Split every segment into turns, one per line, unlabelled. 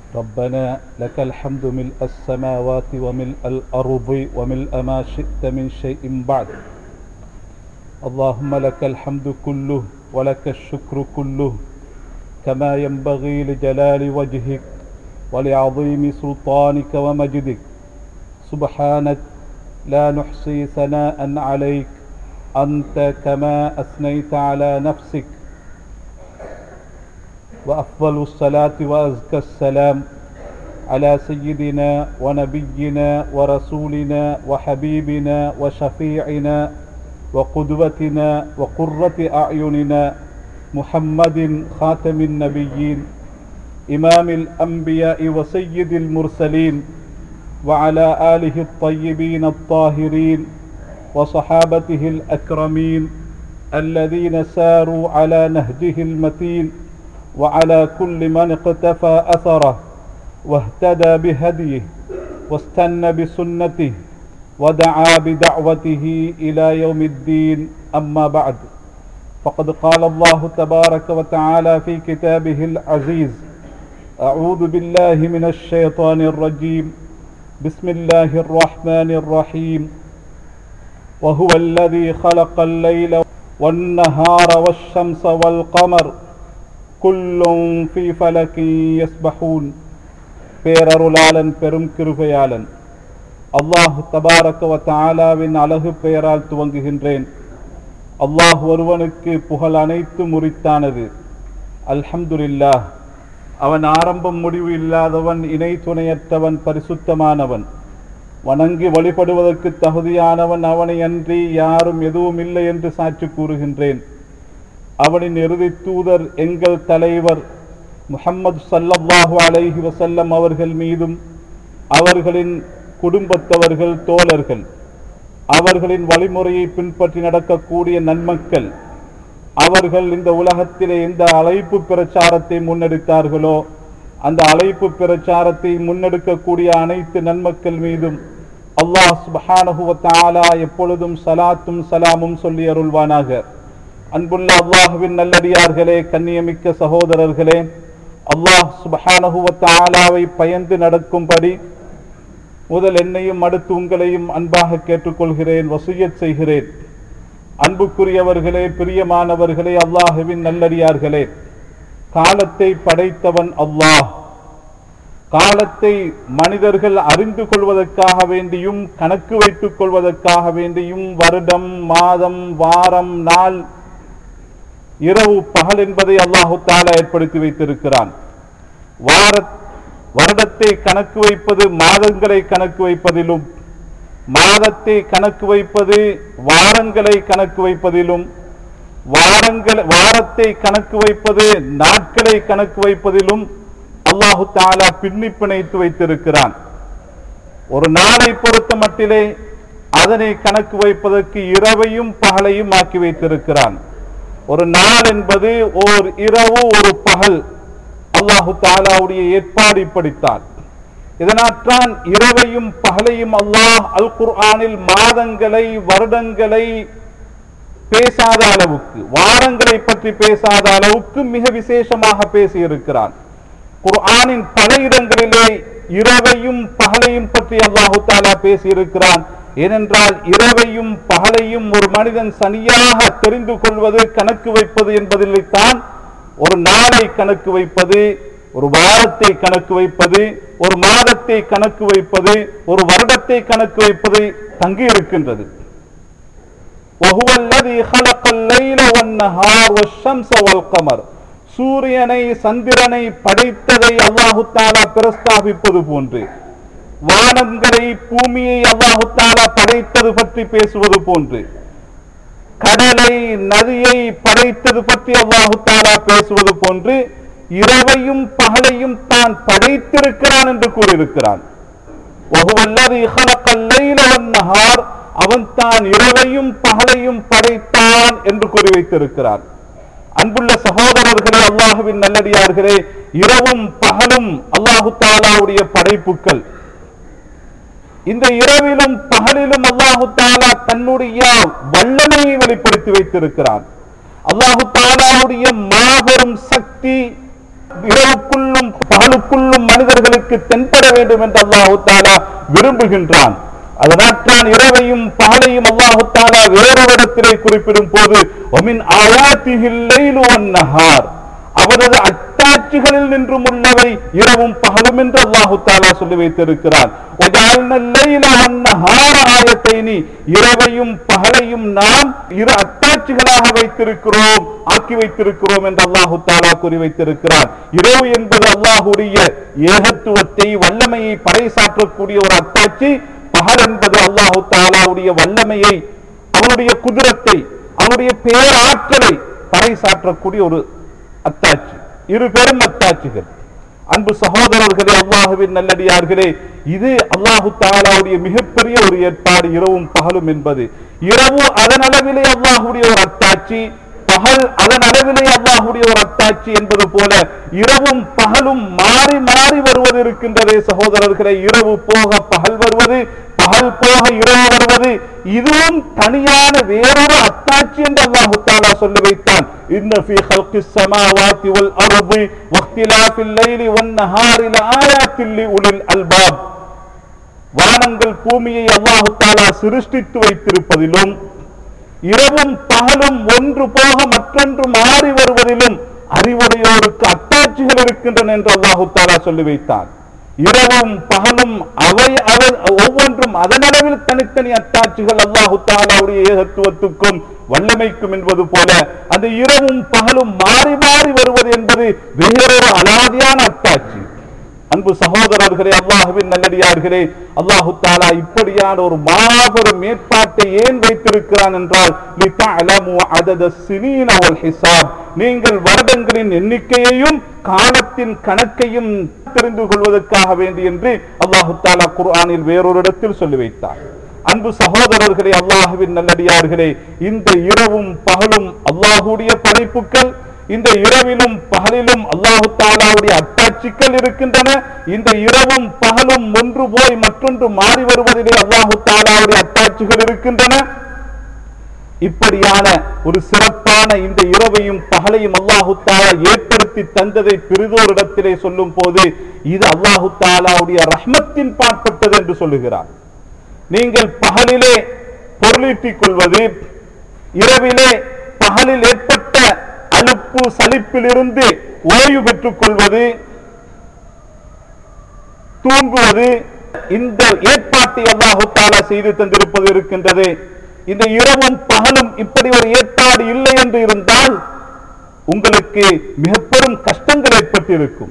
ربنا لك الحمد ملء السماوات وملء الأرض وملء ما شئت من شيء بعد اللهم لك الحمد كله ولك الشكر كله كما ينبغي لجلال وجهك ولعظيم سلطانك ومجدك سبحانك لا نحصي ثناء عليك أنت كما أثنيت على نفسك وأفضل الصلاة وأزكى السلام على سيدنا ونبينا ورسولنا وحبيبنا وشفيعنا وقدوتنا وقرة أعيننا محمد خاتم النبيين إمام الأنبياء وسيد المرسلين وعلى آله الطيبين الطاهرين وصحابته الأكرمين الذين ساروا على نهجه المتين وعلى كل من اقتفى أثره واهتدى بهديه واستنى بسنته ودعا بدعوته إلى يوم الدين أما بعد فقد قال الله تبارك وتعالى في كتابه العزيز أعوذ بالله من الشيطان الرجيم بسم الله الرحمن الرحيم وهو الذي خلق الليل والنهار والشمس والقمر كل في فلك يسبحون பேரருளாளன் பெரும் கிருபையாளன் அல்லாஹ் தபாரக வ தஆலாவின் அழகு பெயரால் துவங்குகின்றேன் அல்லாஹ் ஒருவனுக்கு புகழ் அனைத்து முறித்தானது அல்ஹம்துலில்லாஹ் அவன் ஆரம்பம் முடிவு இல்லாதவன் இணை துணையற்றவன் பரிசுத்தமானவன் வணங்கி வழிபடுவதற்கு தகுதியானவன் அவனை அன்றி யாரும் எதுவும் இல்லை என்று சாட்சி கூறுகின்றேன் அவனின் இறுதி தூதர் எங்கள் தலைவர் முஹம்மது சல்லல்லாஹு அலைஹி வசல்லம் அவர்கள் மீதும் அவர்களின் குடும்பத்தவர்கள் தோழர்கள் அவர்களின் வழிமுறையை பின்பற்றி நடக்கக்கூடிய நன்மக்கள் அவர்கள் இந்த உலகத்திலே எந்த அழைப்பு பிரச்சாரத்தை முன்னெடுத்தார்களோ அந்த அழைப்பு பிரச்சாரத்தை முன்னெடுக்கக்கூடிய அனைத்து நன்மக்கள் மீதும் அல்லாஹ் சுபஹானஹுவ தஆலா எப்பொழுதும் சலாத்தும் சலாமும் சொல்லி அருள்வானாக அன்புள்ள அல்லாஹுவின் நல்லடியார்களே கண்ணியமிக்க சகோதரர்களே அல்லாஹ் சுபஹானஹுவ தஆலாவை பயந்து நடக்கும்படி முதல் என்னையும் அடுத்து உங்களையும் அன்பாக கேட்டுக்கொள்கிறேன் வசியத் செய்கிறேன் அன்புக்குரியவர்களே பிரியமானவர்களே அல்லாஹுவின் நல்லடியார்களே காலத்தை படைத்தவன் அல்லாஹ் காலத்தை மனிதர்கள் அறிந்து கொள்வதற்காக வேண்டியும் கணக்கு வைத்துக் கொள்வதற்காக வேண்டியும் வருடம் மாதம் வாரம் நாள் இரவு பகல் என்பதை அல்லாஹு தாலா ஏற்படுத்தி வைத்திருக்கிறான் வார வருடத்தை கணக்கு வைப்பது மாதங்களை கணக்கு வைப்பதிலும் மாதத்தை கணக்கு வைப்பது வாரங்களை கணக்கு வைப்பதிலும் வாரங்கள் வாரத்தை கணக்கு வைப்பது நாட்களை கணக்கு வைப்பதிலும் அல்லாஹு தாலா பின்னி பிணைத்து வைத்திருக்கிறான் ஒரு நாளை பொறுத்த மட்டிலே அதனை கணக்கு வைப்பதற்கு இரவையும் பகலையும் ஆக்கி வைத்திருக்கிறான் ஒரு நாள் என்பது ஓர் இரவு ஒரு பகல் அல்லாஹு தாலாவுடைய ஏற்பாடு இப்படித்தான் இதனாற்றான் இரவையும் பகலையும் அல்லாஹ் அல் குர்ஆனில் மாதங்களை வருடங்களை பேசாத அளவுக்கு வாரங்களை பற்றி பேசாத அளவுக்கு மிக விசேஷமாக பேசியிருக்கிறான் குர்ஆனின் பல இடங்களிலே இரவையும் பகலையும் பற்றி அல்லாஹு தாலா பேசியிருக்கிறான் ஏனென்றால் இரவையும் பகலையும் ஒரு மனிதன் சனியாக தெரிந்து கொள்வது கணக்கு வைப்பது என்பதில்லைத்தான் ஒரு நாளை கணக்கு வைப்பது ஒரு வாரத்தை கணக்கு வைப்பது ஒரு மாதத்தை கணக்கு வைப்பது ஒரு வருடத்தை கணக்கு வைப்பது தங்கி இருக்கின்றது وهو الذي خلق الليل والنهار والشمس والقمر சூரியனை சந்திரனை படைத்ததை அல்லாஹு தாலா பிரஸ்தாபிப்பது போன்று வானங்களை பூமியை அல்லாஹு தாலா படைத்தது பற்றி பேசுவது போன்று கடலை நதியை படைத்தது பற்றி அல்லாஹு தாலா பேசுவது போன்று இரவையும் பகலையும் தான் படைத்திருக்கிறான் என்று கூறியிருக்கிறான் அவன் தான் இரவையும் பகலையும் படைத்தான் என்று கூறி வைத்திருக்கிறான் அன்புள்ள சகோதரர்களே அல்லாஹுவின் நல்லடியார்களே இரவும் பகலும் அல்லாஹு தாலாவுடைய படைப்புகள் இந்த இரவிலும் பகலிலும் அல்லாஹு தாலா தன்னுடைய வல்லமையை வெளிப்படுத்தி வைத்திருக்கிறான் அல்லாஹு தாலாவுடைய மாபெரும் சக்தி இரவுக்குள்ளும் பகலுக்குள்ளும் மனிதர்களுக்கு தென்பட வேண்டும் என்று அல்லாஹு தாலா விரும்புகின்றான் அதனால் தான் இரவையும் பகலையும் அல்லாஹு தாலா வேறொரு இடத்திலே குறிப்பிடும் போது ஒமின் ஆயாத்திகில் லைலு வன்னஹார் அவரது அத்தாட்சிகளில் நின்றும் உள்ளவை இரவும் பகலும் என்று அல்லாஹு தாலா சொல்லி வைத்திருக்கிறார் وَجَعَلْنَا اللَّيْلَ وَالنَّهَارَ آيَتَيْنِ இரவையும் பகலையும் நாம் இரு அத்தாட்சிகளாக வைத்திருக்கிறோம் ஆக்கி வைத்திருக்கிறோம் என்று அல்லாஹு தாலா கூறி வைத்திருக்கிறார் இரவு என்பது அல்லாஹுடைய ஏகத்துவத்தை வல்லமையை பறைசாற்றக்கூடிய ஒரு அத்தாட்சி பகல் என்பது அல்லாஹு தாலாவுடைய வல்லமையை அவனுடைய குதிரத்தை அவனுடைய பேராற்றலை பறைசாற்றக்கூடிய ஒரு அத்தாட்சி இரு பெரும் அத்தாட்சிகள் அன்பு சகோதரர்களே அல்லாஹுவின் நல்லடியார்களே இது அல்லாஹு தாலாவுடைய மிகப்பெரிய ஒரு ஏற்பாடு இரவும் பகலும் என்பது இரவு அதன் அளவிலே அல்லாஹுடைய ஒரு அத்தாட்சி பகல் அதன் அளவிலே அல்லாஹுடைய ஒரு அத்தாட்சி என்பது போல இரவும் பகலும் மாறி மாறி வருவது இருக்கின்றதே சகோதரர்களே இரவு போக பகல் வருவது பகல் போக இரவு வருவது இதுவும் தனியான வேறொரு அத்தாட்சி என்று அல்லாஹு தாலா சொல்லி வைத்தான் இன்ன ஃபீ ஹல்கிஸ் ஸமாவாதி வல் அர்தி வக்திலாஃபில் லைலி வன் நஹாரி லஆயாத்தின் லிஉலில் அல்பாப் வானங்கள் பூமியை அல்லாஹு தாலா சிருஷ்டித்து வைத்திருப்பதிலும் இரவும் பகலும் ஒன்று போக மற்றொன்று மாறி வருவதிலும் அறிவுடையோருக்கு அத்தாட்சிகள் இருக்கின்றன என்று அல்லாஹு தாலா சொல்லி வைத்தான் இரவும் பகலும் அவை அவை ஒவ்வொன்றும் அதனளவில் தனித்தனி அத்தாட்சிகள் அல்லாஹு தாலாவுடைய ஏகத்துவத்துக்கும் வல்லமைக்கும் என்பது போல அந்த இரவும் பகலும் மாறி மாறி வருவது என்பது வேறொரு அலாதியான அத்தாட்சி அன்பு சகோதரர்களே அல்லாஹுவின் நல்லடியார்களே அல்லாஹு தாலா இப்படியான ஒரு மாபெரும் ஏற்பாட்டை ஏன் வைத்திருக்கிறான் என்றால் லிதஅலமு அதத சினீன வல் ஹிசாப் நீங்கள் வருடங்களின் எண்ணிக்கையையும் காலத்தின் கணக்கையும் தெரிந்து கொள்வதற்காக வேண்டி என்று அல்லாஹு தாலா குர்ஆனில் வேறொரு இடத்தில் சொல்லி வைத்தார் அன்பு சகோதரர்களே அல்லாஹுவின் நல்லடியார்களே இந்த இரவும் பகலும் அல்லாஹுடைய படைப்புகள் இந்த இரவிலும் பகலிலும் அல்லாஹு தாலாவுடைய அத்தாட்சிகள் இருக்கின்றன இந்த இரவும் பகலும் ஒன்று போய் மற்றொன்று மாறி வருவதிலே அல்லாஹு தாலாவுடைய அத்தாட்சிகள் இருக்கின்றன இப்படியான ஒரு சிறப்பான இந்த இரவையும் பகலையும் அல்லாஹு தாலா ஏற்படுத்தி தந்ததை பிரிதோர் இடத்திலே சொல்லும் போது இது அல்லாஹு தாலாவுடைய ரஹ்மத்தின் பாற்பட்டது என்று சொல்லுகிறார் நீங்கள் பகலிலே பொருளீட்டிக் கொள்வது இரவிலே பகலில் ஏற்பட்ட அலுப்பு சலிப்பிலிருந்து ஓய்வு பெற்றுக் கொள்வது தூங்குவது இந்த ஏற்பாட்டை அல்லாஹு தாலா செய்து தந்திருப்பது இருக்கின்றது இந்த இரவும் பகலும் இப்படி ஒரு ஏற்பாடு இல்லை என்று இருந்தால் உங்களுக்கு மிக பெரும் கஷ்டங்கள் ஏற்பட்டிருக்கும்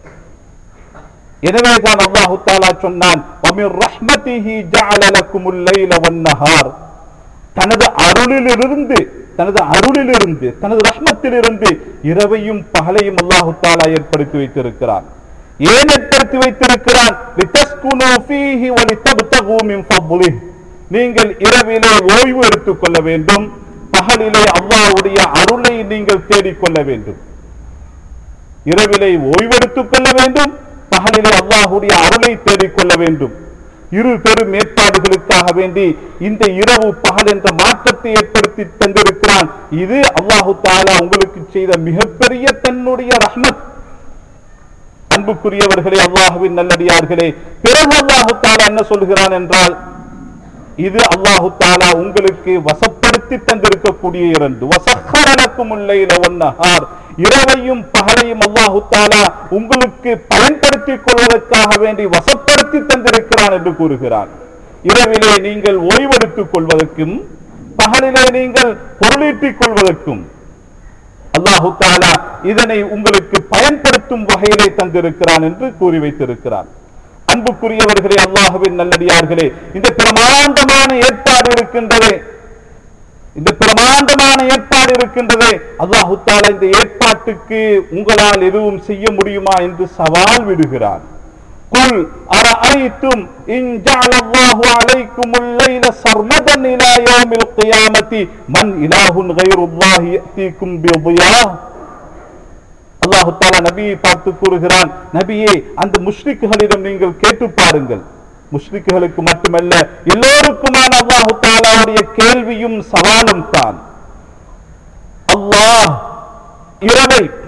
எனவேதான் அல்லாஹு தாலா சொன்னான் "வமிர் ரஹ்மதிஹி ஜஅல லக்குமுல் லைல வன்னஹார்." தனது அருளிலிருந்து தனது அருளிலிருந்து தனது ரஹ்மத்திலிருந்து இரவையும் பகலையும் அல்லாஹு தாலா ஏற்படுத்தி வைத்திருக்கிறான் ஏன் ஏற்படுத்தி வைத்திருக்கிறான் "லிதஸ்குனு ஃபீஹி வலிதப்தகு மின் ஃபض்லிஹ்." நீங்கள் இரவிலே ஓய்வு எடுத்துக் கொள்ள வேண்டும் பகலிலே அல்லாஹ்வுடைய அருளை நீங்கள் தேடிக்கொள்ள வேண்டும் இரவிலே ஓய்வெடுத்துக் கொள்ள வேண்டும் பகலிலே அல்லாஹுடைய அருளை தேடிக்கொள்ள வேண்டும் இரு பெரும் ஏற்பாடுகளுக்காக வேண்டி இந்த இரவு பகல் என்ற மாற்றத்தை ஏற்படுத்தி தந்திருக்கிறான் இது அல்லாஹு தாலா உங்களுக்கு செய்த மிகப்பெரிய தன்னுடைய ரஹ்மத் அன்புக்குரியவர்களே அல்லாஹுவின் நல்லடியார்களே பிறகு அல்லாஹு தாலா என்ன சொல்கிறான் என்றால் இது அல்லாஹு தாலா உங்களுக்கு வசப்படுத்தி தந்திருக்கக்கூடிய இரண்டு வசஹரலக்கும் உள்ளையில ஒன்னஹார் இரவையும் பகலையும் அல்லாஹு தாலா உங்களுக்கு பயன்படுத்திக் கொள்வதற்காக வேண்டி வசப்படுத்தி தந்திருக்கிறான் என்று கூறுகிறான் இரவிலே நீங்கள் ஓய்வெடுத்துக் கொள்வதற்கும் பகலிலே நீங்கள் பொருளீட்டிக் கொள்வதற்கும் அல்லாஹு தாலா இதனை உங்களுக்கு பயன்படுத்தும் வகையிலே தந்திருக்கிறான் என்று கூறி வைத்திருக்கிறான் அன்புக்குரியவர்களே அல்லாஹுவின் நல்லடியார்களே இந்த பிரமாண்டமான ஏற்பாடு இருக்கின்றதே இந்த பிரமாண்டமான ஏற்பாடு இருக்கின்றதே அல்லாஹு தாலா இந்த ஏற்பாட்டுக்கு உங்களால் எதுவும் செய்ய முடியுமா என்று சவால் விடுகிறான் قل أرأيتم إن جعل الله عليكم الليل سرمدا إلى يوم القيامة من إله غير الله يأتيكم بضياء அல்லாஹு தாலா நபியை பார்த்து கூறுகிறான் நபியே அந்த முஷ்ரிக்குகளிடம் நீங்கள் கேட்டு பாருங்கள் முஷ்ரிக்குகளுக்கு மட்டுமல்ல எல்லோருக்குமான அல்லாஹு தாலாவுடைய கேள்வியும் சவாலும் தான் அல்லாஹ் இரவை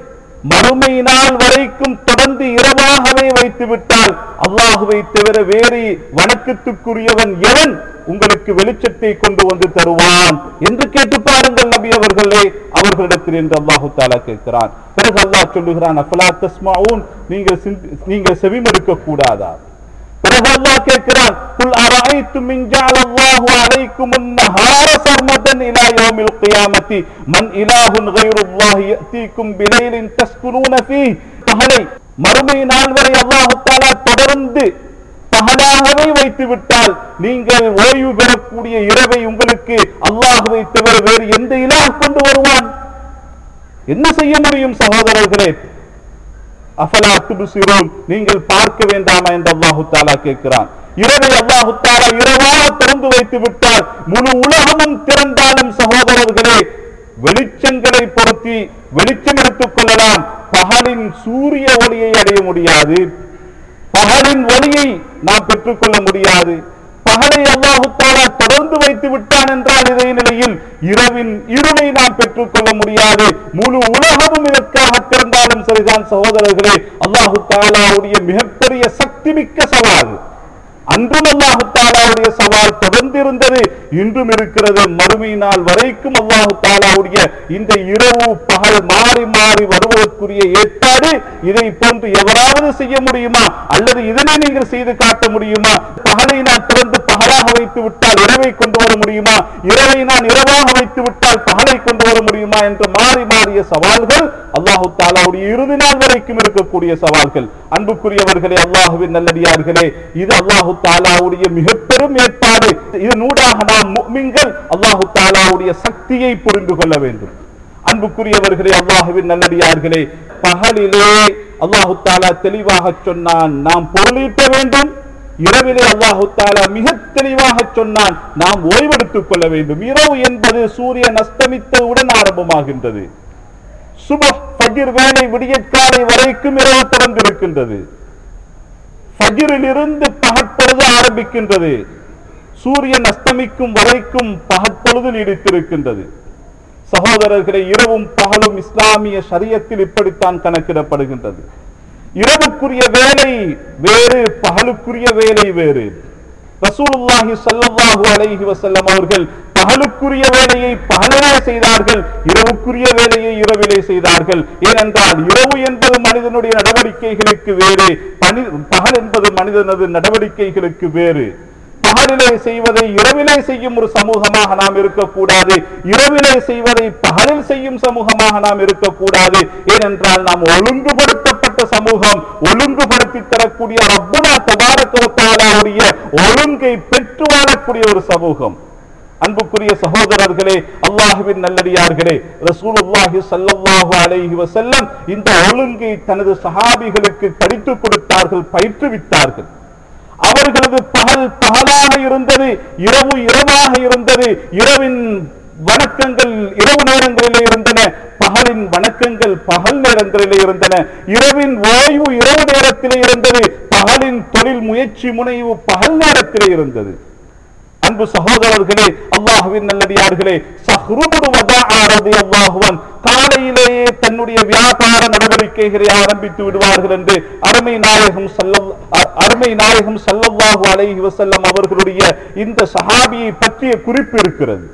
மறுமை நாள் வரைக்கும் தொடர்ந்து இரவாகவே வைத்து விட்டால் அல்லாஹுவை தவிர வேறு வணக்கத்துக்குரியவன் எவன் உங்களுக்கு வெளிச்சத்தை கொண்டு வந்து தருவான் என்று கேட்டு பாருங்கள் நபி அவர்களே அவர்களிடத்தில் என்று அல்லாஹு தாலா கேட்கிறான் பிறகு அல்லாஹ் சொல்லுகிறான் அஃபலா தஸ்மாஊன் நீங்கள் சிந்தி- நீங்கள் செவிமடுக்க கூடாதா பிறகு அல்லாஹ் கேட்கிறான் குல் அரஐத்தும் இன் ஜஅல அல்லாஹு அலைக்கும் النهار سرمدا الى يوم القيامه من اله غير الله ياتيكم بليل تسكنون فيه பகலை மறுமை நாள் வரை அல்லாஹ் தஆலா தொடர்ந்து பகலாகவே வைத்து விட்டால் நீங்கள் ஓய்வு பெறக்கூடிய இரவை உங்களுக்கு அல்லாஹ்வை தவிர வேறு எந்த இலாஹ் கொண்டு வருவான் என்ன செய்ய முடியும் சகோதரர்களே அஃபலா துபுசிரூன் நீங்கள் பார்க்க வேண்டாமா என்று அல்லாஹு தாலா கேட்கிறான் இரவை அல்லாஹு தாலா இரவாக திறந்து வைத்து விட்டால் முழு உலகமும் திறந்தாலும் சகோதரர்களே வெளிச்சங்களை பொருத்தி வெளிச்சம் எடுத்துக் கொள்ளலாம் பகலின் சூரிய ஒளியை அடைய முடியாது பகலின் ஒளியை நாம் பெற்றுக்கொள்ள முடியாது பகலை அல்லாஹு தாலா தொடர்ந்து வைத்து விட்டான் என்றால் இதே நிலையில் இரவின் இருளை நாம் பெற்றுக்கொள்ள முடியாது முழு உலகமும் இதற்காக திறந்தாலும் சரிதான் சகோதரர்களே அல்லாஹு தாலாவுடைய மிகப்பெரிய சக்தி மிக்க சவால் அன்றும் அல்லாஹு தாலாவுடைய சவால் தொடர்ந்து இருந்தது இன்றும் இருக்கிறது மறுமை நாள் வரைக்கும் அல்லாஹு தாலாவுடைய இந்த இரவு பகல் மாறி மாறி வருவதற்குரிய ஏற்பாடு இதை போன்று எவராவது செய்ய முடியுமா அல்லது இதனை நீங்கள் செய்து காட்ட முடியுமா பகலை நான் திறந்து பகலாக வைத்து விட்டால் இரவை கொண்டு வர முடியுமா இரவை நான் இரவாக வைத்து விட்டால் பகலை கொண்டு வர முடியுமா என்று மாறி மாறிய சவால்கள் அல்லாஹு தாலாவுடைய இறுதி நாள் வரைக்கும் இருக்கக்கூடிய சவால்கள் அன்புக்குரியவர்களே அல்லாஹுவின் நல்லடியார்களே இது அல்லாஹு தாலாவுடைய மிக பெரும் ஏற்பாடு இதனூடாக நாம் முஃமின்கள் அல்லாஹு தாலாவுடைய சக்தியை புரிந்து கொள்ள வேண்டும் அன்புக்குரியவர்களே அல்லாஹுவின் நல்லடியார்களே பகலிலே அல்லாஹு தாலா தெளிவாக சொன்னான் நாம் பொருளீட்ட வேண்டும் இரவிலே அல்லாஹு தாலா மிக தெளிவாக சொன்னான் நாம் ஓய்வெடுத்துக் கொள்ள வேண்டும் இரவு என்பது சூரியன் அஸ்தமித்தவுடன் ஆரம்பமாகின்றது சுபஹ் ஃபஜ்ர் வேலை விடியற்காலை வரைக்கும் இரவு திறந்திருக்கின்றது ஃபஜ்ரில் இருந்து பகற்பொழுது ஆரம்பிக்கின்றது சூரியன் அஸ்தமிக்கும் வரைக்கும் பகற்பொழுது நீடித்திருக்கின்றது சகோதரர்களே இரவும் பகலும் இஸ்லாமிய ஷரியத்தில் இப்படித்தான் கணக்கிடப்படுகின்றது இரவுக்குரிய வேலை வேறு பகலுக்குரிய வேலை வேறு ரசூலுல்லாஹி ஸல்லல்லாஹு அலைஹி வஸல்லம் அவர்கள் பகலுக்குரிய வேலையை பகலிலே செய்தார்கள் இரவுக்குரிய வேலையை இரவிலே செய்தார்கள் ஏனென்றால் இரவு என்பது மனிதனுடைய நடவடிக்கைகளுக்கு வேறு பனி பகல் என்பது மனிதனது நடவடிக்கைகளுக்கு வேறு பகலிலே செய்வதை இரவிலே செய்யும் ஒரு சமூகமாக நாம் இருக்கக்கூடாது இரவிலே செய்வதை பகலில் செய்யும் சமூகமாக நாம் இருக்கக்கூடாது ஏனென்றால் நாம் ஒழுங்குபடுத்தப்பட்ட சமூகம் ஒழுங்குபடுத்தி தரக்கூடிய ரப்புனா தபாரக்கவத்தாலாவுடைய ஒழுங்கை பெற்று வாழக்கூடிய ஒரு சமூகம் அன்புக்குரிய சகோதரர்களே அல்லாஹுவின் நல்லடியார்களே ரசூலுல்லாஹி ஸல்லல்லாஹு அலைஹி வஸல்லம் இந்த ஒழுங்கை தனது சஹாபிகளுக்கு கடித்துக் கொடுத்தார்கள் பயிற்றுவித்தார்கள் அவர்களது பகல் பகலாக இருந்தது இரவு இரவாக இருந்தது இரவின் வணக்கங்கள் இரவு நேரங்களிலே இருந்தன பகலின் வணக்கங்கள் பகல் நேரங்களிலே இருந்தன இரவின் ஓய்வு இரவு நேரத்திலே இருந்தது பகலின் தொழில் முயற்சி முனைவு பகல் நேரத்திலே இருந்தது அன்பு சகோதரர்களே அல்லாஹுவின் நல்லடியார்களே சஹ்ருபுடு வதாஅ ரலியல்லாஹு அன் காலையிலேயே தன்னுடைய வியாபார நடவடிக்கைகளை ஆரம்பித்து விடுவார்கள் என்று அருமை நாயகம் சல்லல் அ- அருமை நாயகம் ஸல்லல்லாஹு அலைஹி வஸல்லம் அவர்களுடைய இந்த சஹாபியை பற்றிய குறிப்பு இருக்கிறது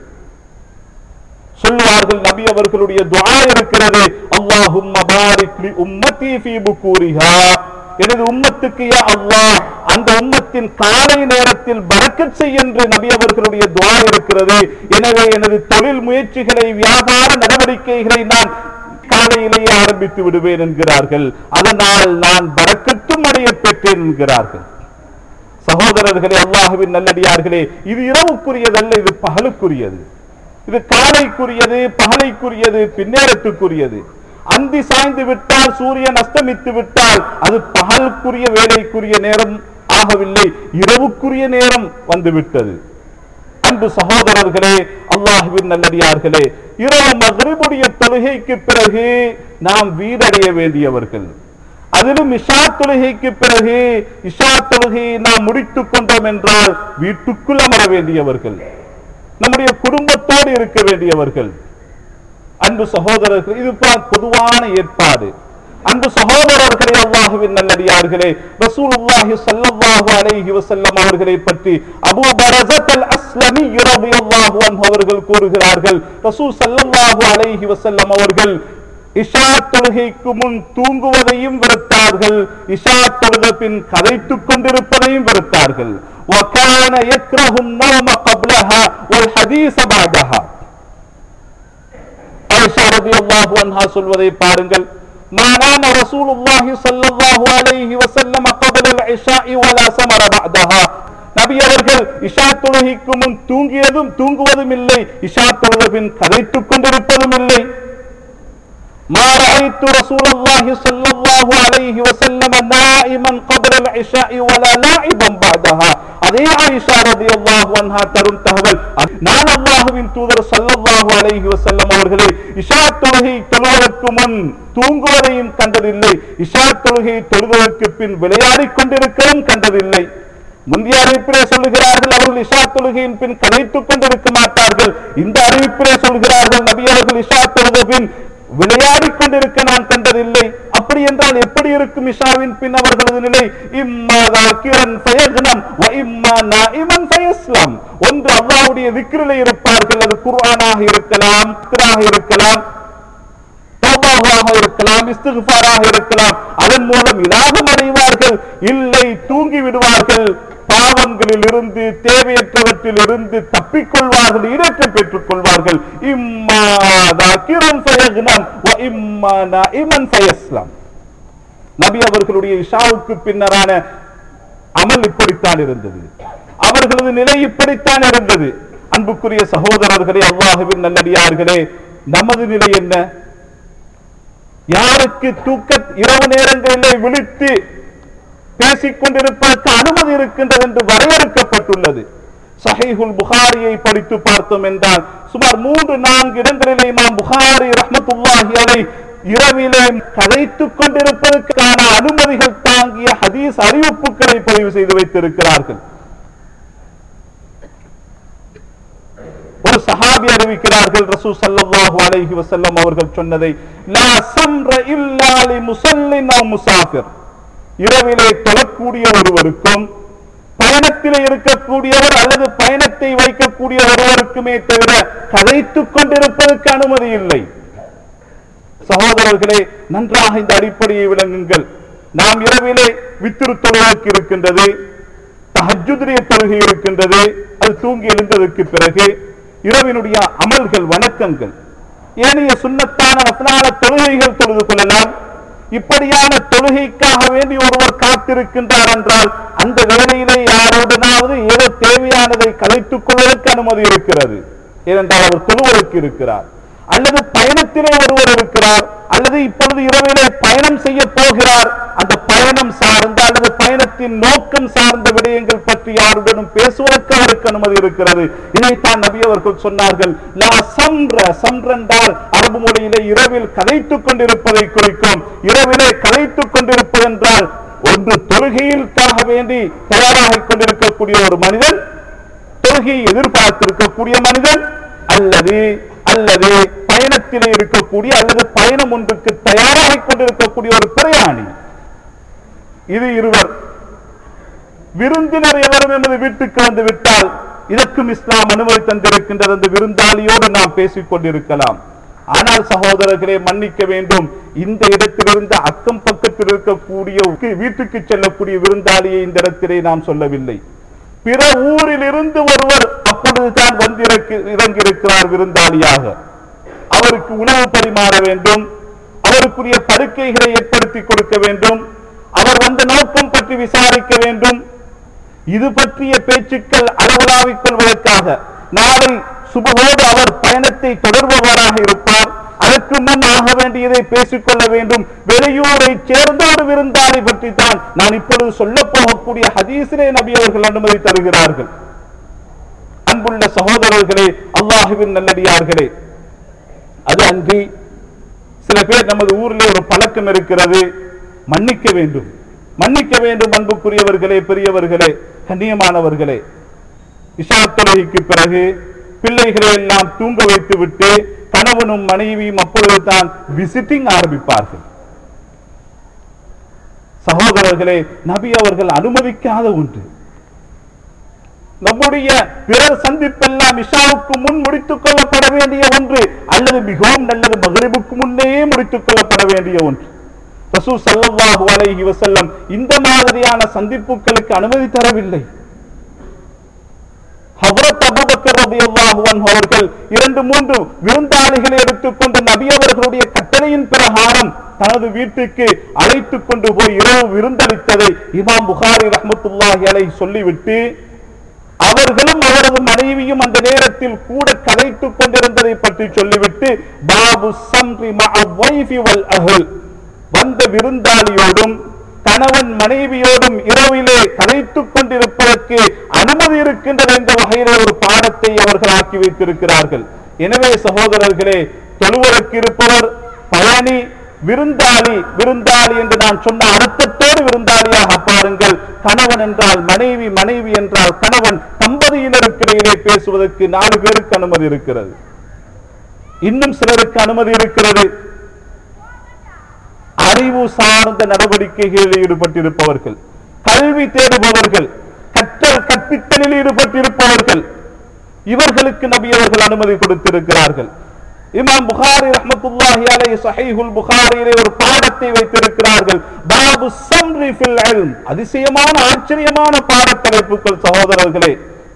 சொல்லுவார்கள் நபி அவர்களுடைய துஆ இருக்கிறது அல்லாஹும்ம பாரிக் லி உம்மத்தி ஃபீ புக்கூரிஹா எனது உம்மத்துக்கு யா அல்லாஹ் அந்த உம்மத்தின் காலை நேரத்தில் பரக்கத் செய் என்று நபி அவர்களுடைய துஆ இருக்கிறது எனவே எனது தொழில் முயற்சிகளை வியாபார நடவடிக்கைகளை நான் காலையிலேயே ஆரம்பித்து விடுவேன் என்கிறார்கள் அதனால் நான் பரக்கத்தும் அடைய பெற்றேன் என்கிறார்கள் சகோதரர்களே அல்லாஹுவின் நல்லடியார்களே இது இரவுக்குரியதல்ல இது பகலுக்குரியது இது காலைக்குரியது பகலைக்குரியது பின்னேரத்துக்குரியது அந்தி சாய்ந்து விட்டால் சூரியன் அஸ்தமித்து விட்டால் அது பகலுக்குரிய வேலைக்குரிய நேரம் ஆகவில்லை இரவுக்குரிய நேரம் வந்துவிட்டது அன்பு சகோதரர்களே அல்லாஹுவின் நல்லடியார்களே இரவு மகரிபுடைய தொழுகைக்கு பிறகு நாம் வீடடைய வேண்டியவர்கள் அதிலும் இஷா தொழுகைக்கு பிறகு இஷா தொழுகையை நாம் முடித்துக் கொண்டோம் என்றால் வீட்டுக்குள் அமர வேண்டியவர்கள் நம்முடைய குடும்பத்தோடு இருக்க வேண்டியவர்கள் அன்பு சகோதரர்கள் இது பா- பொதுவான ஏற்பாடு அன்பு சகோதரர்களே அல்லாஹுவின் நல்லடியார்களே ரசூலுல்லாஹி ஸல்லல்லாஹு அலைஹி வஸல்லம் அவர்களை பற்றி அபூ பரஸத் அல் அஸ்லமி ரலியல்லாஹு அன்ஹு அவர்கள் கூறுகிறார்கள் ரசூல் ஸல்லல்லாஹு அலைஹி வஸல்லம் அவர்கள் இஷா தொழுகைக்கு முன் தூங்குவதையும் வெறுத்தார்கள் இஷா தொழுத பின் கதைத்துக் கொண்டிருப்பதையும் வெறுத்தார்கள் وكان يكره النوم قبلها والحديث بعدها ஆயிஷா ரலியல்லாஹு அன்ஹா சொல்வதை பாருங்கள் ما نام رسول الله صلى الله عليه وسلم قبل العشاء ولا سمر بعدها நபி அவர்கள் இஷா தொழுகைக்கு முன் தூங்கியதும் தூங்குவதும் இல்லை இஷா தொழுத பின் கதைத்துக் கொண்டிருப்பதும் இல்லை ما رأيت رسول الله صلى الله عليه وسلم نائما قبل العشاء ولا لاعبا بعدها அதே ஆயிஷா ரலியல்லாஹு அன்ஹா தரும் தகவல் நான் அல்லாஹ்வின் தூதர் ஸல்லல்லாஹு அலைஹி வஸல்லம் அவர்களை இஷா தொழுகை தொழுவதற்கு முன் தூங்குவதையும் கண்டதில்லை இஷா தொழுகை தொழுவதற்கு பின் விளையாடிக் கொண்டிருக்கவும் கண்டதில்லை முந்தைய அறிவிப்பிலே சொல்லுகிறார்கள் அவர்கள் இஷா தொழுகையின் பின் கதைத்துக் கொண்டிருக்க மாட்டார்கள் இந்த அறிவிப்பிலே சொல்கிறார்கள் நபி அவர்கள் இஷா தொழுத பின் விளையாடிக் கொண்டிருக்க நான் கண்டதில்லை அப்படி என்றால் எப்படி இருக்கும் இஷாவின் பின் அவர்களது நிலை இம்மா தாக்கிரன் ஃபயக்னம் வ இம்மா நாஇமன் ஃபயஸ்லம் ஒன்று அல்லாஹ்வுடைய விக்ரிலே இருப்பார்கள் அது குர்ஆனாக இருக்கலாம் திக்ராக இருக்கலாம் தௌபாவாக இருக்கலாம் இஸ்திக்ஃபாராக இருக்கலாம் அதன் மூலம் இலாகம் அடைவார்கள் இல்லை தூங்கி விடுவார்கள் பாவங்களில் இருந்து தேவையற்றவற்றில் இருந்து தப்பிக்கொள்வார்கள் இடற்றம் பெற்றுக் கொள்வார்கள் இம்மா தாக்கிரன் ஃபயக்னம் வ இம்மா நாஇமன் ஃபயஸ்லம் நபி அவர்களுடைய இஷாவுக்கு பின்னரான அமல் இப்படித்தான் இருந்தது அவர்களது நிலை இப்படித்தான் இருந்தது அன்புக்குரிய சகோதரர்களே அல்லாஹுவின் நல்லடியார்களே நமது நிலை என்ன யாருக்கு தூக்க இரவு நேரங்களிலே விழித்து பேசிக் கொண்டிருப்பதற்கு அனுமதி இருக்கின்றது என்று வரையறுக்கப்பட்டுள்ளது சஹீஹுல் புகாரியை படித்து பார்த்தோம் என்றால் சுமார் மூன்று நான்கு இடங்களிலே இமாம் புகாரி ரஹ்மத்துல்லாஹி அலை இரவிலே கதைத்துக் கொண்டிருப்பதற்கான அனுமதிகள் தாங்கிய ஹதீஸ் அறிவிப்புகளை பதிவு செய்து வைத்திருக்கிறார்கள் ஒரு சஹாபி அறிவிக்கிறார்கள் ரசூ ஸல்லல்லாஹு அலைஹி வஸல்லம் அவர்கள் சொன்னதை லா சம்ர இல்லா லி முஸல்லின் அவ் முசாஃபிர் இரவிலே தொழக்கூடிய ஒருவருக்கும் பயணத்திலே இருக்கக்கூடியவர் அல்லது பயணத்தை வைக்கக்கூடிய ஒருவருக்குமே தவிர கதைத்துக் கொண்டிருப்பதற்கு அனுமதி இல்லை சகோதரர்களே நன்றாக இந்த அடிப்படையை விளங்குங்கள் நாம் இரவிலே வித்திரு தொழுவதற்கு இருக்கின்றது தஹஜுடைய தொழுகை இருக்கின்றது அது தூங்கி எழுந்ததற்கு பிறகு இரவினுடைய அமல்கள் வணக்கங்கள் ஏனைய சுண்ணத்தான நஃபிலான தொழுகைகள் தொழுது கொள்ளலாம் இப்படியான தொழுகைக்காக வேண்டி ஒருவர் காத்திருக்கின்றார் என்றால் அந்த வேளையிலே யாரோடனாவது ஏதோ தேவையானதை கலைத்துக் கொள்வதற்கு அனுமதி இருக்கிறது ஏனென்றால் அவர் தொழுவதற்கு இருக்கிறார் அல்லது பயணத்திலே ஒருவர் இருக்கிறார் அல்லது இப்பொழுது இரவிலே பயணம் செய்ய போகிறார் அந்த பயணம் சார்ந்த அல்லது பயணத்தின் நோக்கம் சார்ந்த விடயங்கள் பற்றி யாருடனும் பேசுவதற்கு அவருக்கு அனுமதி இருக்கிறது இதைத்தான் நபி அவர்கள் சொன்னார்கள் லா சம்ர சம்ரண்டால் அரபு மொழியிலே இரவில் கதைத்துக் கொண்டிருப்பதை குறிக்கும் இரவிலே கதைத்துக் கொண்டிருப்பது என்றால் ஒன்று தொழுகையிற்காக வேண்டி தயாராகிக் கொண்டிருக்கக்கூடிய ஒரு மனிதன் தொழுகையை எதிர்பார்த்திருக்கக்கூடிய மனிதன் அல்லது அல்லது பயணத்திலே இருக்கக்கூடிய அல்லது பயணம் ஒன்றுக்கு தயாராகிக் கொண்டிருக்கக்கூடிய ஒரு பிரயாணி இது இருவர் விருந்தினர் எவரும் எமது வீட்டுக்கு வந்து விட்டால் இதற்கும் இஸ்லாம் அனுமதி தந்திருக்கின்றது அந்த விருந்தாளியோடு நாம் பேசிக் கொண்டிருக்கலாம் ஆனால் சகோதரர்களே மன்னிக்க வேண்டும் இந்த இடத்திலிருந்து அக்கம் பக்கத்தில் இருக்கக்கூடிய வீட்டுக்கு செல்லக்கூடிய விருந்தாளியை இந்த இடத்திலே நாம் சொல்லவில்லை பிற ஊரில் இருந்து ஒருவர் அப்பொழுதுதான் வந்து இறக்கி- இறங்கியிருக்கிறார் விருந்தாளியாக அவருக்கு உணவு பரிமாற வேண்டும் அவருக்குரிய படுக்கைகளை ஏற்படுத்தி கொடுக்க வேண்டும் அவர் வந்த நோக்கம் பற்றி விசாரிக்க வேண்டும் இது பற்றிய பேச்சுக்கள் அளவலாவிக் கொள்வதற்காக நாளை சுபகோடு அவர் பயணத்தை தொடர்பவராக இருப்பார் அதற்கு முன் ஆக வேண்டியதை பேசிக்கொள்ள வேண்டும் வெளியூரை சேர்ந்த ஒரு விருந்தாளி பற்றி தான் நான் இப்பொழுது சொல்ல போகக்கூடிய ஹதீஸிலே நபி அவர்கள் அனுமதி தருகிறார்கள் அன்புள்ள சகோதரர்களே அல்லாஹுவின் நல்லடியார்களே அது அன்றி சில பேர் நமது ஊரில் ஒரு பழக்கம் இருக்கிறது மன்னிக்க வேண்டும் மன்னிக்க வேண்டும் அன்புக்குரியவர்களே பெரியவர்களே கண்ணியமானவர்களே இஷா தொழுகைக்கு பிறகு பிள்ளைகளை எல்லாம் தூங்க வைத்து விட்டு கணவனும் மனைவியும் அப்பொழுதுதான் விசிட்டிங் ஆரம்பிப்பார்கள் சகோதரர்களே நபி அவர்கள் அனுமதிக்காத ஒன்று நம்முடைய பிறர் சந்திப்பெல்லாம் இஷாவுக்கு முன் முடித்துக் கொள்ளப்பட வேண்டிய ஒன்று அல்லது மிகவும் நல்லது மகரிபுக்கு முன்னே முடித்துக் கொள்ளப்பட வேண்டிய ஒன்று ரசூல் ஸல்லல்லாஹு அலைஹி வஸல்லம் இந்த மாதிரியான சந்திப்புகளுக்கு அனுமதி தரவில்லை ஹஜ்ரத் அபூபக்கர் ரலியல்லாஹு அன்ஹு அவர்கள் இரண்டு மூன்று விருந்தாளிகளை எடுத்துக்கொண்டு நபி அவர்களுடைய கட்டளையின் பிரகாரம் தனது வீட்டுக்கு அழைத்துக் கொண்டு போய் இரவு விருந்தளித்ததை இமாம் புகாரி ரஹ்மத்துல்லாஹி அலைஹி சொல்லிவிட்டு அவர்களும் அவரது மனைவியும் அந்த நேரத்தில் கூட கதைத்துக் கொண்டிருந்ததை பற்றி சொல்லிவிட்டு பாபு சம்ரி மஅ வைஃபி வல் அஹ்ல் வந்த விருந்தாளியோடும் கணவன் மனைவியோடும் இரவிலே கதைத்துக் கொண்டிருப்பதற்கு அனுமதி இருக்கின்றது என்ற வகையிலே ஒரு பாடத்தை அவர்கள் ஆக்கி வைத்திருக்கிறார்கள் எனவே சகோதரர்களே தொழுவதற்கு இருப்பவர் பயணி விருந்தாளி விருந்தாளி என்று நான் சொன்ன அர்த்தத்தோடு விருந்தாளியாக பாருங்கள் கணவன் என்றால் மனைவி மனைவி என்றால் கணவன் தம்பதியினருக்கு இடையிலே பேசுவதற்கு நாலு பேருக்கு அனுமதி இருக்கிறது இன்னும் சிலருக்கு அனுமதி இருக்கிறது அறிவு சார்ந்த நடவடிக்கைகளில் ஈடுபட்டிருப்பவர்கள் கல்வி தேடுபவர்கள் கற்றல் கற்பித்தலில் ஈடுபட்டிருப்பவர்கள் இவர்களுக்கு நபி அவர்கள் அனுமதி கொடுத்திருக்கிறார்கள் இமாம் புகாரி ரஹ்மத்துல்லாஹி அலைஹி ஸஹீஹுல் புகாரியிலே ஒரு பாடத்தை வைத்திருக்கிறார்கள் பாபு சம்ரி ஃபில் இல்ம் அதிசயமான ஆச்சரியமான பாடத்தலைப்புகள் சகோதரர்களே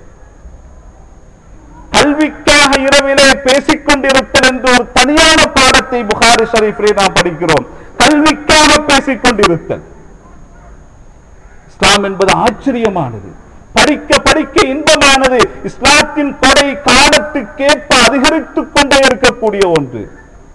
கல்விக்காக இரவிலே பேசிக் கொண்டிருத்தல் என்று ஒரு தனியான பாடத்தை புகாரி ஷரீஃபிலே நாம் படிக்கிறோம் கல்விக்காக பேசிக் கொண்டிருத்தல் இஸ்லாம் என்பது ஆச்சரியமானது படிக்க படிக்க இன்பமானது இஸ்லாத்தின் கொடை காலத்துக்கேற்ப அதிகரித்துக் கொண்டே இருக்கக்கூடிய ஒன்று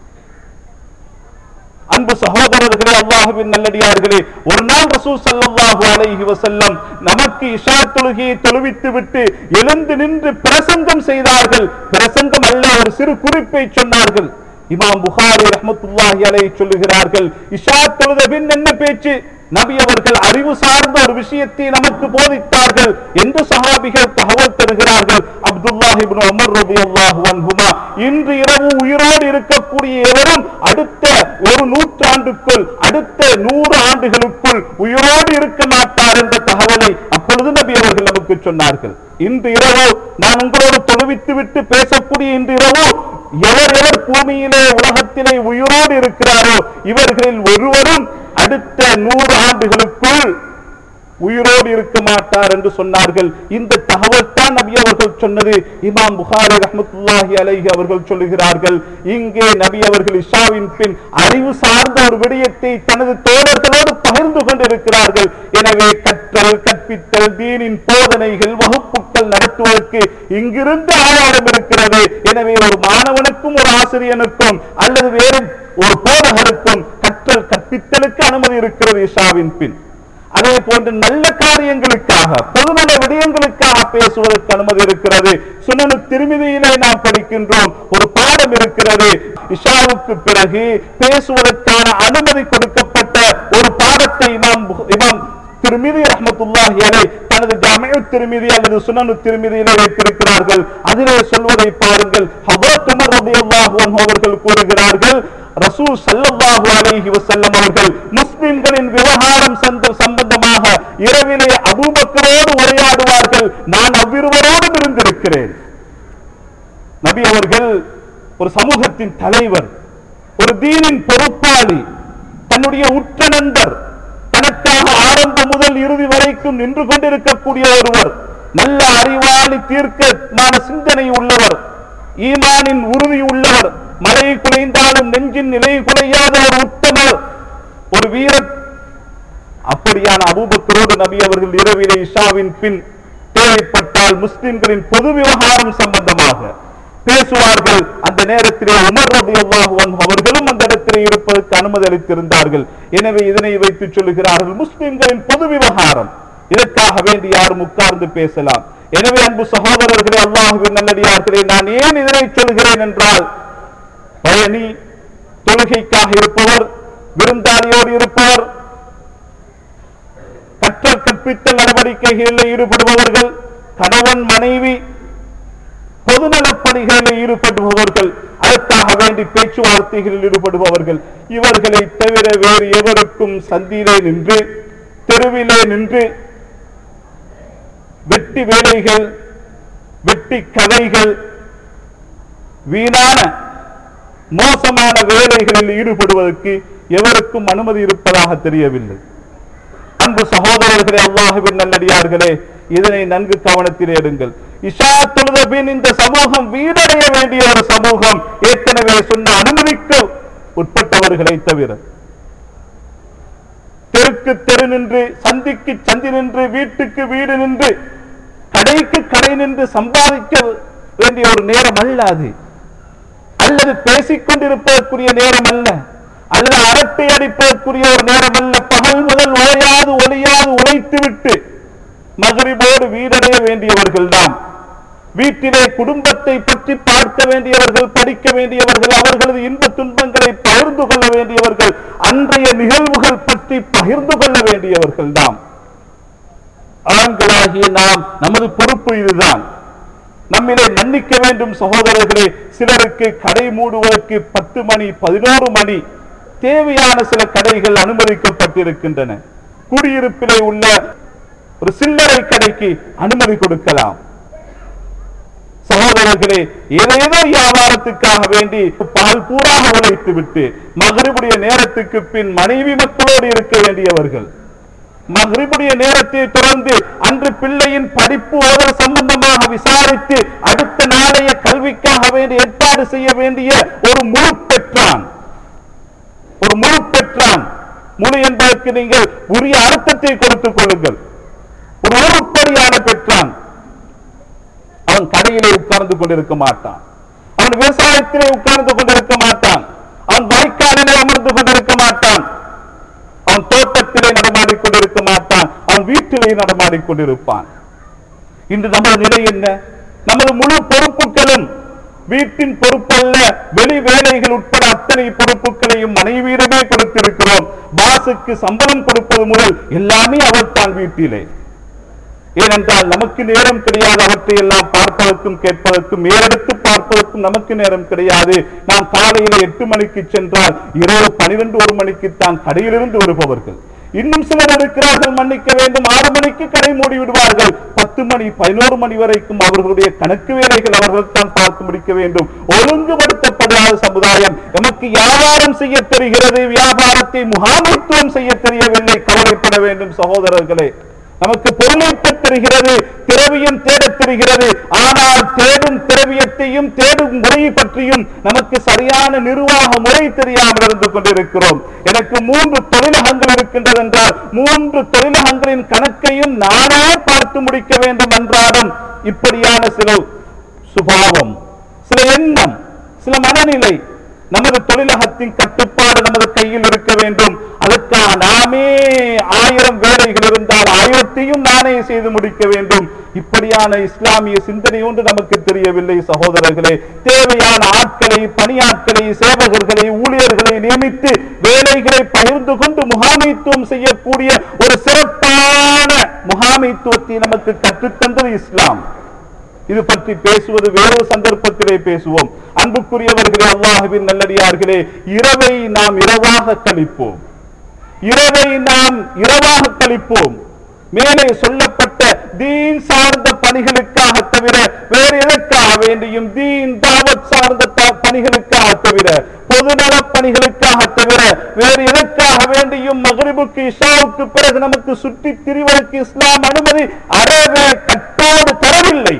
அன்பு சகோதரர்களே அல்லாஹுவின் நல்லடியார்களே ஒரு நாள் ரசூல் ஸல்லல்லாஹு அலைஹி வஸல்லம் நமக்கு இஷா தொழுகையை தொழுவித்து விட்டு எழுந்து நின்று பிரசங்கம் செய்தார்கள் பிரசங்கம் அல்ல ஒரு சிறு குறிப்பை சொன்னார்கள் இமாம் புகாரி ரஹ்மத்துல்லாஹி அலைஹி சொல்லுகிறார்கள் இஷா தொழுத பின் என்ன பேச்சு நபி அவர்கள் அறிவு சார்ந்த ஒரு விஷயத்தை நமக்கு போதித்தார்கள் என்று சஹாபிகள் தகவல் தருகிறார்கள் அப்துல்லாஹ் இப்னு உமர் ரலியல்லாஹு அன்ஹுமா இன்று இரவு உயிரோடு இருக்கக்கூடிய எவரும் அடுத்த ஒரு நூற்றாண்டுக்குள் அடுத்த நூறு ஆண்டுகளுக்குள் உயிரோடு இருக்க மாட்டார் என்ற தகவலை அப்பொழுது நபி அவர்கள் நமக்கு சொன்னார்கள் இன்று இரவு நான் உங்களோடு தொழுவித்து விட்டு பேசக்கூடிய இன்று இரவு எவர் எவர் பூமியிலே உலகத்திலே உயிரோடு இருக்கிறாரோ இவர்களில் ஒருவரும் அடுத்த நூறு ஆண்டுகளுக்குள் உயிரோடு இருக்க மாட்டார் என்று சொன்னார்கள் இந்த தகவல் தான் நபி அவர்கள் சொன்னது இமாம் புகாரி ரஹ்மத்துல்லாஹி அலைஹி அவர்கள் சொல்லுகிறார்கள் இங்கே நபி அவர்கள் இஷாவின் பின் அறிவு சார்ந்த ஒரு விடயத்தை தனது தோழர்களோடு பகிர்ந்து கொண்டிருக்கிறார்கள் எனவே கற்றல் கற்பித்தல் தீனின் போதனைகள் வகுப்புகள் நடத்துவதற்கு இங்கிருந்து ஆதாரம் இருக்கிறது எனவே ஒரு மாணவனுக்கும் ஒரு ஆசிரியனுக்கும் அல்லது வேறு ஒரு போதகருக்கும் கற்றல் கற்பித்தலுக்கு அனுமதி இருக்கிறது இஷாவின் பின் அதே போன்று நல்ல காரியங்களுக்காக பொதுநல விடயங்களுக்காக பேசுவதற்கு அனுமதி இருக்கிறது சுனனு திருமதியிலே நாம் படிக்கின்றோம் ஒரு பாடம் இருக்கிறது இஷாவுக்கு பிறகு பேசுவதற்கான அனுமதி கொடுக்கப்பட்ட ஒரு பாடத்தை இமாம் புக- இமாம் திருமிதி ரஹ்மத்துல்லாஹி அலை தனது ஜாமிஉ திருமிதி அல்லது சுனனு திருமிதியிலே வைத்திருக்கிறார்கள் அதிலே சொல்வதை பாருங்கள் ஹஜ்ரத் உமர் ரலியல்லாஹு அன்ஹு அவர்கள் கூறுகிறார்கள் ரசூல் ஸல்லல்லாஹு அலைஹி வஸல்லம் அவர்கள் முஸ்லிம்களின் விவகாரம் சந்த- சம்பந்தமாக இரவிலே அபூபக்கரோடு உரையாடுவார்கள் நான் அவ்விருவரோடும் இருந்திருக்கிறேன் நபி அவர்கள் ஒரு சமூகத்தின் தலைவர் ஒரு தீனின் பொறுப்பாளி தன்னுடைய உற்ற நண்பர் தனக்காக ஆரம்பம் முதல் இறுதி வரைக்கும் நின்று கொண்டிருக்கக்கூடிய ஒருவர் நல்ல அறிவாளி தீர்க்கமான சிந்தனை உள்ளவர் ஈமானின் உறுதி உள்ளவர் மலை குலைந்தாலும் நெஞ்சின் நிலை குலையாத ஒரு உத்தமர் ஒரு வீரர் அப்படியான அபூபக்கரோடு நபி அவர்கள் இரவிலே இஷாவின் பின் தேவைப்பட்டால் முஸ்லிம்களின் பொது விவகாரம் சம்பந்தமாக பேசுவார்கள் அந்த நேரத்திலே உமர் ரலியல்லாஹு அன்ஹு அவர்களும் அந்த இடத்திலே இருப்பதற்கு அனுமதி அளித்திருந்தார்கள் எனவே இதனை வைத்து சொல்லுகிறார்கள் முஸ்லிம்களின் பொது விவகாரம் இதற்காக வேண்டி யாரும் உட்கார்ந்து பேசலாம் எனவே அன்பு சகோதரர்களே அல்லாஹுவின் நல்லடியார்களே நான் ஏன் இதனை சொல்கிறேன் என்றால் பயணி தொழுகைக்காக இருப்பவர் விருந்தாளியோடு இருப்பவர் கற்றல் கற்பித்தல் நடவடிக்கைகளில் ஈடுபடுபவர்கள் கணவன் மனைவி பொதுநலப் பணிகளில் ஈடுபடுபவர்கள் அதற்காக வேண்டி பேச்சுவார்த்தைகளில் ஈடுபடுபவர்கள் இவர்களை தவிர வேறு எவருக்கும் சந்தியிலே நின்று தெருவிலே நின்று வெட்டி வேலைகள் வெட்டி கதைகள் வீணான மோசமான வேலைகளில் ஈடுபடுவதற்கு எவருக்கும் அனுமதி இருப்பதாக தெரியவில்லை அன்பு சகோதரர்களே அல்லாஹுவின் நல்லடியார்களே இதனை நன்கு கவனத்தில் எடுங்கள் இஷா தொழுத பின் இந்த சமூகம் வீடடைய வேண்டிய ஒரு சமூகம் ஏற்கனவே சொன்ன அனுமதிக்கு உட்பட்டவர்களை தவிர தெருக்கு தெரு நின்று சந்திக்கு சந்தி நின்று வீட்டுக்கு வீடு நின்று கடைக்கு கடை நின்று சம்பாதிக்க வேண்டிய ஒரு நேரம் அல்ல அது அல்லது பேசிக் கொண்டிருப்பதற்குரிய நேரம் அல்ல அல்லது அரட்டை அடிப்பதற்குரிய ஒரு நேரம் அல்ல பகல் முதல் ஓயாது ஒளியாது உழைத்துவிட்டு மகரிபோடு வீடடைய வேண்டியவர்கள் தான் வீட்டிலே குடும்பத்தை பற்றி பார்க்க வேண்டியவர்கள் படிக்க வேண்டியவர்கள் அவர்களது இன்ப துன்பங்களை பகிர்ந்து கொள்ள வேண்டியவர்கள் அன்றைய நிகழ்வுகள் பற்றி பகிர்ந்து கொள்ள வேண்டியவர்கள் தான் ஆண்களாகிய நாம் நமது பொறுப்பு இதுதான் நம்மிலே மன்னிக்க வேண்டும் சகோதரர்களே சிலருக்கு கடை மூடுவதற்கு பத்து மணி பதினோரு மணி தேவையான சில கடைகள் அனுமதிக்கப்பட்டிருக்கின்றன குடியிருப்பிலே உள்ள ஒரு சில்லறை கடைக்கு அனுமதி கொடுக்கலாம் சகோதரர்களே ஏதேதோ வியாபாரத்துக்காக வேண்டி பால் பூராக உழைத்து விட்டு மகரிபுடைய நேரத்துக்கு பின் மனைவி மக்களோடு இருக்க வேண்டியவர்கள் மகரிபுடைய நேரத்தை தொடர்ந்து அன்று பிள்ளையின் படிப்பு ஓதல் சம்பந்தமாக விசாரித்து அடுத்த நாளைய கல்விக்காக வேண்டி ஏற்பாடு செய்ய வேண்டிய ஒரு முழு பெற்றான் ஒரு முழு பெற்றான் முழு என்பதற்கு நீங்கள் உரிய அர்த்தத்தை கொடுத்துக் கொள்ளுங்கள் ஒரு உருப்படியான பெற்றான் அவன் கடையிலே உட்கார்ந்து கொண்டிருக்க மாட்டான் அவன் விவசாயத்திலே உட்கார்ந்து கொண்டிருக்க மாட்டான் அவன் வாய்க்காலிலே அமர்ந்து கொண்டிருக்க மாட்டான் அவன் தோட்டத்திலே நடமாடிக் கொண்டிருக்க மாட்டான் அவன் வீட்டிலே நடமாடிக் கொண்டிருப்பான் இன்று நமது நிலை என்ன நமது முழு பொறுப்புகளும் வீட்டின் பொறுப்பல்ல வெளி வேலைகள் உட்பட அத்தனை பொறுப்புகளையும் மனைவியிடமே கொடுத்திருக்கிறோம் பாசுக்கு சம்பளம் கொடுப்பது முதல் எல்லாமே அவர் தான் வீட்டிலே ஏனென்றால் நமக்கு நேரம் கிடையாது அவற்றை எல்லாம் பார்ப்பதற்கும் கேட்பதற்கும் மேலெடுத்து பார்ப்பதற்கும் நமக்கு நேரம் கிடையாது நாம் காலையில எட்டு மணிக்கு சென்றால் இரவு பனிரெண்டு ஒரு மணிக்கு தான் கடையிலிருந்து வருபவர்கள் இன்னும் சிலர் இருக்கிறார்கள் மன்னிக்க வேண்டும் ஆறு மணிக்கு கடை மூடி விடுவார்கள் பத்து மணி பதினோரு மணி வரைக்கும் அவர்களுடைய கணக்கு வேலைகள் அவர்கள் தான் பார்த்து முடிக்க வேண்டும் ஒழுங்குபடுத்தப்படாத சமுதாயம் நமக்கு வியாபாரம் செய்ய தெரிகிறது வியாபாரத்தை முகாமைத்துவம் செய்ய தெரியவில்லை கவலைப்பட வேண்டும் சகோதரர்களே நமக்கு பொருளீட்ட தெரிகிறது திரவியம் தேடத் தெரிகிறது ஆனால் தேடும் திரவியத்தையும் தேடும் முறையை பற்றியும் நமக்கு சரியான நிர்வாக முறை தெரியாமல் இருந்து கொண்டிருக்கிறோம் எனக்கு மூன்று தொழிலகங்கள் இருக்கின்றது என்றால் மூன்று தொழிலகங்களின் கணக்கையும் நானே பார்த்து முடிக்க வேண்டும் என்றாலும் இப்படியான சில சுபாவம் சில எண்ணம் சில மனநிலை நமது தொழிலகத்தின் கட்டுப்பாடு நமது கையில் இருக்க வேண்டும் அதற்காக நாமே ஆயிரம் வேலைகள் இருந்தால் ஆயிரத்தையும் நானே செய்து முடிக்க வேண்டும் இப்படியான இஸ்லாமிய சிந்தனை ஒன்று நமக்கு தெரியவில்லை சகோதரர்களே தேவையான ஆட்களை பணியாட்களை சேவகர்களை ஊழியர்களை நியமித்து வேலைகளை பகிர்ந்து கொண்டு முகாமைத்துவம் செய்யக்கூடிய ஒரு சிறப்பான முகாமைத்துவத்தை நமக்கு கற்றுத்தந்தது இஸ்லாம் இது பற்றி பேசுவது வேறொரு சந்தர்ப்பத்திலே பேசுவோம் அன்புக்குரியவர்களே அல்லாஹுவின் நல்லடியார்களே இரவை நாம் இரவாக கழிப்போம் இரவை நாம் இரவாக கழிப்போம் மேலே சொல்லப்பட்ட தீன் சார்ந்த பணிகளுக்காக தவிர வேறு எதற்காக வேண்டியும் தீன் தாவத் சார்ந்த த- பணிகளுக்காக தவிர பொதுநல பணிகளுக்காக தவிர வேறு எதற்காக வேண்டியும் மகரிபுக்கு இஷாவுக்கு பிறகு நமக்கு சுற்றி திரிவதற்கு இஸ்லாம் அனுமதி அறவே கட்டோடு தரவில்லை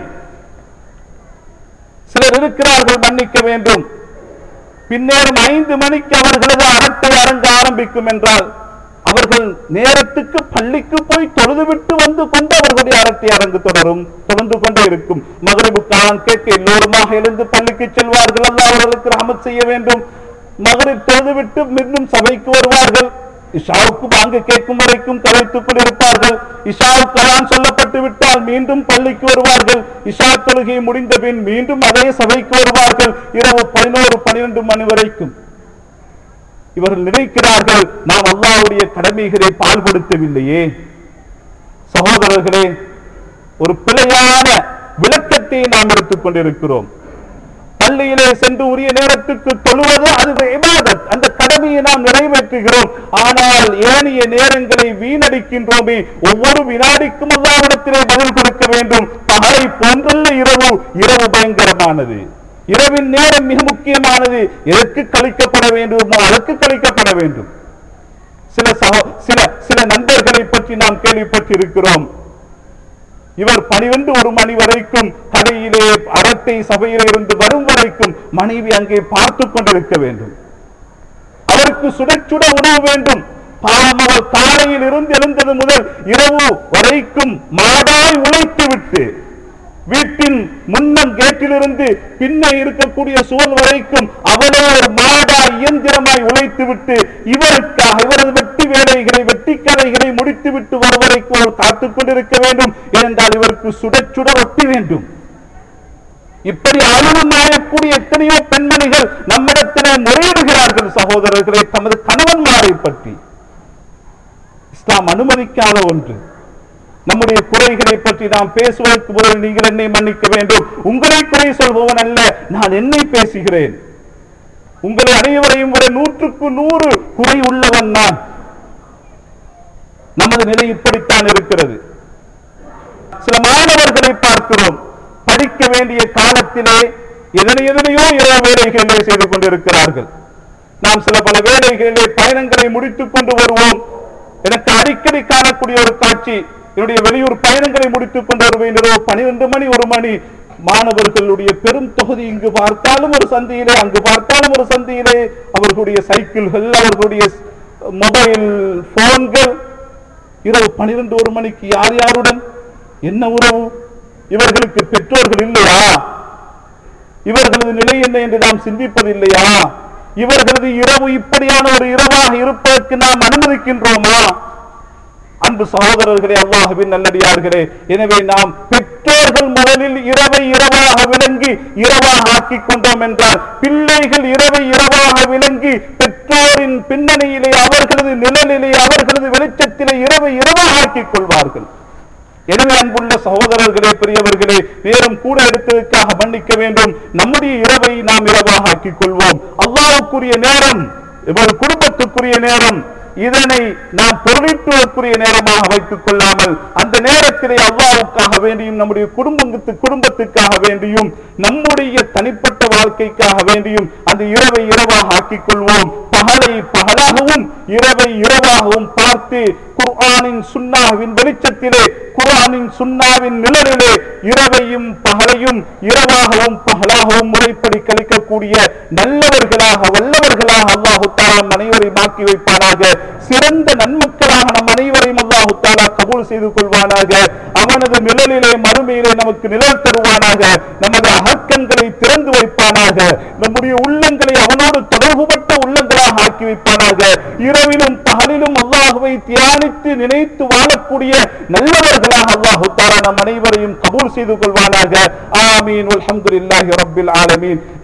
சிலர் இருக்கிறார்கள் மன்னிக்க வேண்டும் பின்னேறும் ஐந்து மணிக்கு அவர்களது அரட்டை அரங்க ஆரம்பிக்கும் என்றால் அவர்கள் நேரத்துக்கு பள்ளிக்கு போய் தொழுதுவிட்டு வந்து கொண்டு அவர்களுடைய அரட்டை அரங்கு தொடரும் தொடர்ந்து கொண்டே இருக்கும் மகரிபு காலம் கேட்க எல்லோருமாக எழுந்து பள்ளிக்கு செல்வார்கள் அல்ல அவர்களுக்கு ரஹமத் செய்ய வேண்டும் மகரிப் தொழுதுவிட்டு மீண்டும் சபைக்கு வருவார்கள் இஷாவுக்கு வாங்க கேட்கும் வரைக்கும் கலைத்துக் கொண்டிருப்பார்கள் இஷாவுக்கு அதான் சொல்லப்பட்டு விட்டால் மீண்டும் பள்ளிக்கு வருவார்கள் இஷா தொழுகை முடிந்த பின் மீண்டும் அதே சபைக்கு வருவார்கள் இரவு பதினோரு பனிரெண்டு மணி வரைக்கும் இவர்கள் நினைக்கிறார்கள் நாம் அல்லாஹ்வுடைய கடமைகளை பால்படுத்தவில்லையே சகோதரர்களே ஒரு பிழையான விளக்கத்தை நேரத்தை நாம் எடுத்துக் கொண்டிருக்கிறோம் பள்ளியிலே சென்று உரிய நேரத்துக்கு தொழுவது அது இபாதத் அந்த கடமையை நாம் நிறைவேற்றுகிறோம் ஆனால் ஏனைய நேரங்களை வீணடிக்கின்றோமே ஒவ்வொரு வினாடிக்கும் அல்லாவிடத்திலே பதில் கொடுக்க வேண்டும் பகலை போன்றல்ல இரவு இரவு பயங்கரமானது இரவின் நேரம் மிக முக்கியமானது எதற்கு கழிக்கப்பட வேண்டுமோ அதற்கு கழிக்கப்பட வேண்டும் சில சகோ- சில சில நண்பர்களை பற்றி நாம் கேள்விப்பட்டிருக்கிறோம் இவர் பனிரெண்டு ஒரு மணி வரைக்கும் கடையிலே அரட்டை சபையிலே இருந்து வரும் வரைக்கும் மனைவி அங்கே பார்த்து கொண்டிருக்க வேண்டும் அவருக்கு சுட சுட உணவு வேண்டும் பாவம் அவர் காலையில் இருந்து எழுந்தது முதல் இரவு வரைக்கும் மாடாய் உழைத்து விட்டு வீட்டின் முன்னம் கேட்டிலிருந்து பின்னே இருக்கக்கூடிய சுவர் வரைக்கும் அவளே ஒரு மாடா இயந்திரமாய் உழைத்து விட்டு இவருக்காக இவரது வெட்டி வேலைகளை வெட்டி கதைகளை முடித்து விட்டு வருவரைக்கும் அவர் காத்துக் கொண்டிருக்க வேண்டும் ஏனென்றால் இவருக்கு சுட சுட ரொட்டி வேண்டும் இப்படி அருளும் ஆயக்கூடிய எத்தனையோ பெண்மணிகள் நம்மிடத்திலே முறையிடுகிறார்கள் சகோதரர்களே தமது கணவன்மாரை பற்றி இஸ்லாம் அனுமதிக்காத ஒன்று நம்முடைய குறைகளை பற்றி நாம் பேசுவதற்கு முதல் நீங்கள் என்னை மன்னிக்க வேண்டும் உங்களை குறை சொல்பவன் அல்ல நான் என்னை பேசுகிறேன் உங்களை அனைவரையும் விட நூற்றுக்கு நூறு குறை உள்ளவன் நான் நமது நிலை இப்படித்தான் இருக்கிறது சில மாணவர்களை பார்க்கிறோம் படிக்க வேண்டிய காலத்திலே எதனை எதனையோ இரவு வேலைகளை செய்து கொண்டிருக்கிறார்கள் நாம் சில பல வேலைகளிலே பயணங்களை முடித்துக் கொண்டு வருவோம் எனக்கு அடிக்கடி காணக்கூடிய ஒரு காட்சி என்னுடைய வெளியூர் பயணங்களை முடித்துக் கொண்டு வருவேன் இரவு பனிரெண்டு மணி ஒரு மணி மாணவர்களுடைய பெரும் தொகுதி இங்கு பார்த்தாலும் ஒரு சந்தியிலே அங்கு பார்த்தாலும் ஒரு சந்தியிலே அவர்களுடைய சைக்கிள்கள் அவர்களுடைய மொபைல் போன்கள் இரவு பனிரெண்டு ஒரு மணிக்கு யார் யாருடன் என்ன உறவு இவர்களுக்கு பெற்றோர்கள் இல்லையா இவர்களது நிலை என்ன என்று நாம் சிந்திப்பதில்லையா இவர்களது இரவு இப்படியான ஒரு இரவாக இருப்பதற்கு நாம் அனுமதிக்கின்றோமா அன்பு சகோதரர்களே அல்லாஹுவின் நல்லடியார்களே எனவே நாம் பெற்றோர்கள் முதலில் இரவை இரவாக விளங்கி இரவாக ஆக்கிக் கொண்டோம் என்றால் பிள்ளைகள் இரவை இரவாக விளங்கி பெற்றோரின் பின்னணியிலே அவர்களது நிழலிலே அவர்களது வெளிச்சத்திலே இரவை இரவாக ஆக்கிக் கொள்வார்கள் எனவே அன்புள்ள சகோதரர்களே பெரியவர்களே நேரம் கூட எடுத்ததற்காக மன்னிக்க வேண்டும் நம்முடைய இரவை நாம் இரவாக ஆக்கிக் கொள்வோம் அல்லாவுக்குரிய நேரம் இவர் குடும்பத்துக்குரிய நேரம் இதனை நாம் பொருளீட்டுவதற்குரிய நேரமாக வைத்துக் கொள்ளாமல் அந்த நேரத்திலே அல்லாவுக்காக வேண்டியும் நம்முடைய குடும்பத்து குடும்பத்துக்காக வேண்டியும் நம்முடைய தனிப்பட்ட வாழ்க்கைக்காக வேண்டியும் அந்த இரவை இரவாக ஆக்கிக் கொள்வோம் பகலை பகலாகவும் இரவை இரவாகவும் பார்த்து குர்ஆனின் சுன்னாவின் வெளிச்சத்திலே குர்ஆனின் சுன்னாவின் நிழலிலே இரவையும் பகலையும் இரவாகவும் பகலாகவும் முறைப்படி கழிக்கக்கூடிய நல்லவர்களாக வல்லவர்களாக அல்லாஹு தாலா நம் அனைவரையும் ஆக்கி வைப்பானாக சிறந்த நன்மக்களாக நம் அனைவரையும் அல்லாஹு தாலா கபூல் செய்து கொள்வானாக அவனது நிழலிலே மறுமையிலே நமக்கு நிழல் தருவானாக நமது அகக்கண்களை திறந்து வைப்பானாக நம்முடைய உள்ளங்களை அவனோடு தொடர்புபட்ட உள்ளங்களாக ஆக்கி வைப்பானாக இரவிலும் பகலிலும் அல்லாஹுவை தியானித்து நினைத்து வாழக்கூடிய நல்லவர்களாக அல்லாஹு தாலா நம் அனைவரையும் கபூல் செய்து கொள்வானாக ஆமீன் அல்ஹம்துலில்லாஹி ரப்பில் ஆலமீன்